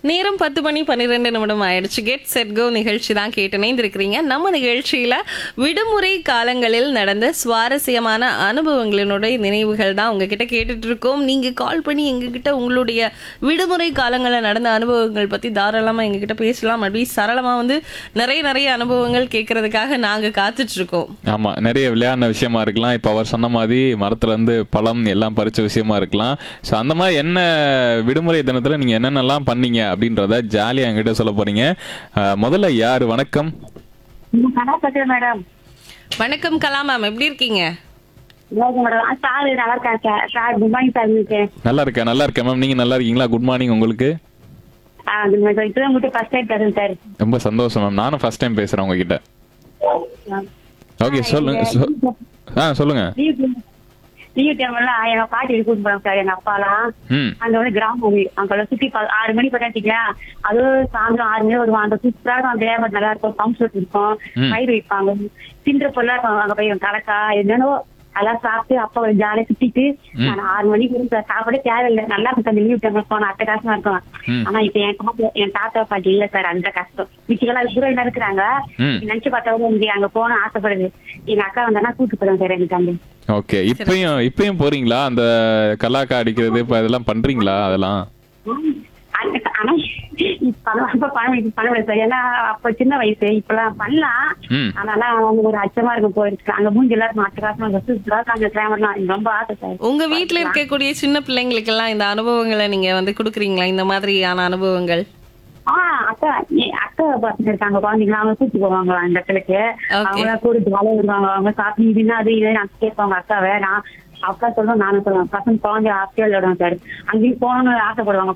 நேரம் பத்து மணி பன்னிரெண்டு நிமிடம் ஆயிடுச்சு கெட் செட் கோ நிகழ்ச்சி தான் கேட்டு இணைந்திருக்கிறீங்க நம்ம நிகழ்ச்சியில விடுமுறை காலங்களில் நடந்த சுவாரஸ்யமான அனுபவங்களினுடைய நினைவுகள் தான் உங்ககிட்ட கேட்டுட்டு இருக்கோம் நீங்க கால் பண்ணி எங்ககிட்ட உங்களுடைய விடுமுறை காலங்களில் நடந்த அனுபவங்கள் பத்தி தாராளமா எங்ககிட்ட பேசலாம் அப்படி சரளமா வந்து நிறைய நிறைய அனுபவங்கள் கேட்கறதுக்காக நாங்க காத்துட்டு இருக்கோம் ஆமா நிறைய விளையாடின விஷயமா இருக்கலாம் இப்ப அவர் சொன்ன மாதிரி மரத்துல இருந்து பழம் எல்லாம் பறிச்ச விஷயமா இருக்கலாம் சோ அந்த மாதிரி என்ன விடுமுறை தினத்துல நீங்க என்னென்னலாம் பண்ணீங்க அப்படின்றத ஜாலியா என்கிட்ட சொல்ல போறீங்க அஹ், முதல்ல யாரு வணக்கம் நல்லா பேசுறேன் மேடம் வணக்கம் கலா மேம் எப்படி இருக்கீங்க ஓகே மேடம் ஆ, சார் நல்லா இருக்கேன் sir sir good morning sir உங்களுக்கு நல்லா இருக்கேன் நல்லா இருக்கேன் மேம் நீங்க நல்லா இருக்கீங்களா குட் மார்னிங் உங்களுக்கு ஆ குட் மார்னிங் இப்போ உங்கள்கிட்ட ஃபர்ஸ்ட் டைம் பேசுறேன் சார் ரொம்ப சந்தோஷம் மேம் நானும் ஃபர்ஸ்ட் டைம் பேசுறேன் உங்ககிட்ட ஓகே சொல்லுங்க சொ- ஆ சொல்லுங்க லீவ் லீவ் டைம்ல எங்க பாட்டி வீட்டுக்கு கூட்டிட்டு போறாங்க சார் எங்க அப்பாலாம் ம் அங்க வந்து கிராமம் வீடு அங்க சுத்தி பா- ஆறு மணி பார்த்தீங்களா அதுவும் சாயந்தரம் ஆறு மணி வருவாங்க அந்த சூப்பராக அந்த கிளைமேட் நல்லா இருக்கும் பம்ப் செட் இருக்கும் ம். பயிர் வைப்பாங்க தின்ற பொருளா இருக்கும் அங்க போய் கலக்கா என்னென்னோ அதெல்லாம் சாப்பிட்டு அப்பா ஒரு ஜாலியா சுத்திட்டு ம். நான் ஆறு மணிக்கு இருந்து சாப்பிட தேவையில்லை நல்லா இருக்கும் அந்த லீவ் டைம்ல போன அத்தை கஷ்டமா இருக்கும் ம். ஆனா இப்ப என் தாத்தா என் தாத்தா பாட்டி இல்ல சார் அந்த கஷ்டம் மிச்செல்லாம் தூரம் இருக்கிறாங்க ம். நினைச்சு பார்த்தா கூட இங்க அங்க போன ஆசைப்படுது எங்க அக்கா வந்தானா கூட்டு போறேன் சார் எனக்கு அங்க ஓகே இப்பயும் இப்பயும் போறீங்களா அந்த கலாக்கா அடிக்கிறது இப்ப இதெல்லாம் பண்றீங்களா அதெல்லாம் அந்த- ஆனா இப்ப அதெல்லாம் இப்ப பண்ண இப்ப பண்ண முடியாது சார் ஏன்னா அப்ப சின்ன வயசு இப்பெல்லாம் பண்ணலாம் ம் அதனால அவங்க ஒரு அச்சமா இருக்கும் போயிருக்கு அங்க மூஞ்சி எல்லாரும் அட்டகாசமா இருக்கும் சூப்பரா இருக்கும் அங்க கிராமர்லாம் எனக்கு ரொம்ப ஆசை சார் உங்க வீட்ல இருக்கக்கூடிய சின்ன பிள்ளைங்களுக்கெல்லாம் இந்த அனுபவங்களை நீங்க வந்து கொடுக்குறீங்களா இந்த மாதிரியான அனுபவங்கள் ஆஹ் அக்கா எ- அக்கா பசங்க இருக்காங்க குழந்தைங்களா அவங்க கூட்டிட்டு போவாங்க அந்த இடத்துக்கு அவங்க கூட்டிட்டு வளர விடுவாங்க அவங்க சாப்பிட்டு இதுன்னா அது இது நான் கேட்பாங்க அக்காவை நான் அக்கா சொல்லுவோம் நானும் சொல்லுவேன் பசங்க குழந்தை ஆசையா விளையாடுவாங்க சார் அங்கேயும் போகணும்னு ஆசைப்படுவாங்க